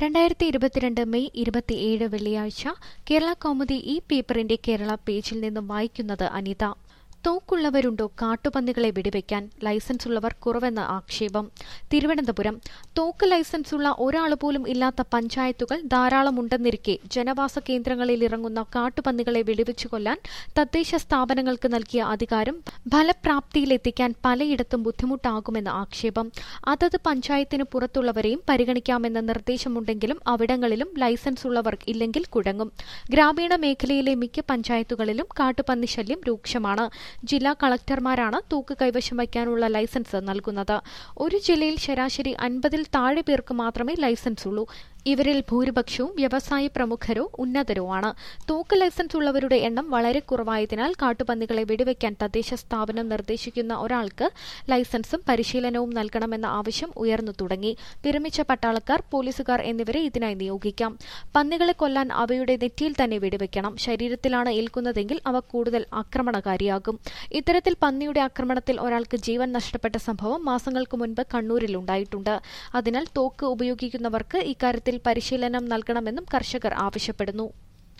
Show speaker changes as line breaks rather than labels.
രണ്ടായിരത്തി ഇരുപത്തിരണ്ട് മെയ് ഇരുപത്തിയേഴ് വെള്ളിയാഴ്ച കേരള കൗമുദി ഈ പേപ്പറിന്റെ കേരള പേജിൽ നിന്നും വായിക്കുന്നത് അനിത തോക്കുള്ളവരുണ്ടോ കാട്ടുപന്നികളെ വെടിവെക്കാൻ ലൈസൻസ് ഉള്ളവർ കുറവെന്ന് ആക്ഷേപം തിരുവനന്തപുരം തോക്ക് ലൈസൻസ് ഉള്ള ഒരാൾ പോലും ഇല്ലാത്ത പഞ്ചായത്തുകൾ ധാരാളമുണ്ടെന്നിരിക്കെ ജനവാസ കേന്ദ്രങ്ങളിൽ ഇറങ്ങുന്ന കാട്ടുപന്നികളെ വെടിവെച്ചു കൊല്ലാൻ തദ്ദേശ സ്ഥാപനങ്ങൾക്ക് നൽകിയ അധികാരം ഫലപ്രാപ്തിയിലെത്തിക്കാൻ പലയിടത്തും ബുദ്ധിമുട്ടാകുമെന്ന് ആക്ഷേപം അതത് പഞ്ചായത്തിന് പുറത്തുള്ളവരെയും പരിഗണിക്കാമെന്ന നിർദ്ദേശമുണ്ടെങ്കിലും അവിടങ്ങളിലും ലൈസൻസ് ഉള്ളവർ ഇല്ലെങ്കിൽ കുഴങ്ങും ഗ്രാമീണ മേഖലയിലെ മിക്ക പഞ്ചായത്തുകളിലും കാട്ടുപന്നി ശല്യം രൂക്ഷമാണ് ജില്ലാ കളക്ടർമാരാണ് തൂക്ക് കൈവശം വയ്ക്കാനുള്ള ലൈസൻസ് നൽകുന്നത് ഒരു ജില്ലയിൽ ശരാശരി അൻപതിൽ താഴെ പേർക്ക് മാത്രമേ ലൈസൻസ് ഉള്ളൂ ഇവരിൽ ഭൂരിപക്ഷവും വ്യവസായ പ്രമുഖരോ ഉന്നതരോ ആണ് തോക്ക് ലൈസൻസ് ഉള്ളവരുടെ എണ്ണം വളരെ കുറവായതിനാൽ കാട്ടുപന്നികളെ വെടിവെക്കാൻ തദ്ദേശ സ്ഥാപനം നിർദ്ദേശിക്കുന്ന ഒരാൾക്ക് ലൈസൻസും പരിശീലനവും നൽകണമെന്ന ആവശ്യം ഉയർന്നു തുടങ്ങി വിരമിച്ച പട്ടാളക്കാർ പോലീസുകാർ എന്നിവരെ ഇതിനായി നിയോഗിക്കാം പന്നികളെ കൊല്ലാൻ അവയുടെ നെറ്റിയിൽ തന്നെ വെടിവെക്കണം ശരീരത്തിലാണ് ഏൽക്കുന്നതെങ്കിൽ അവ കൂടുതൽ ആക്രമണകാരിയാകും ഇത്തരത്തിൽ പന്നിയുടെ ആക്രമണത്തിൽ ഒരാൾക്ക് ജീവൻ നഷ്ടപ്പെട്ട സംഭവം മാസങ്ങൾക്ക് മുൻപ് കണ്ണൂരിലുണ്ടായിട്ടുണ്ട് അതിനാൽ തോക്ക് ഉപയോഗിക്കുന്നവർക്ക് ഇക്കാര്യത്തിൽ പരിശീലനം നൽകണമെന്നും കർഷകർ ആവശ്യപ്പെടുന്നു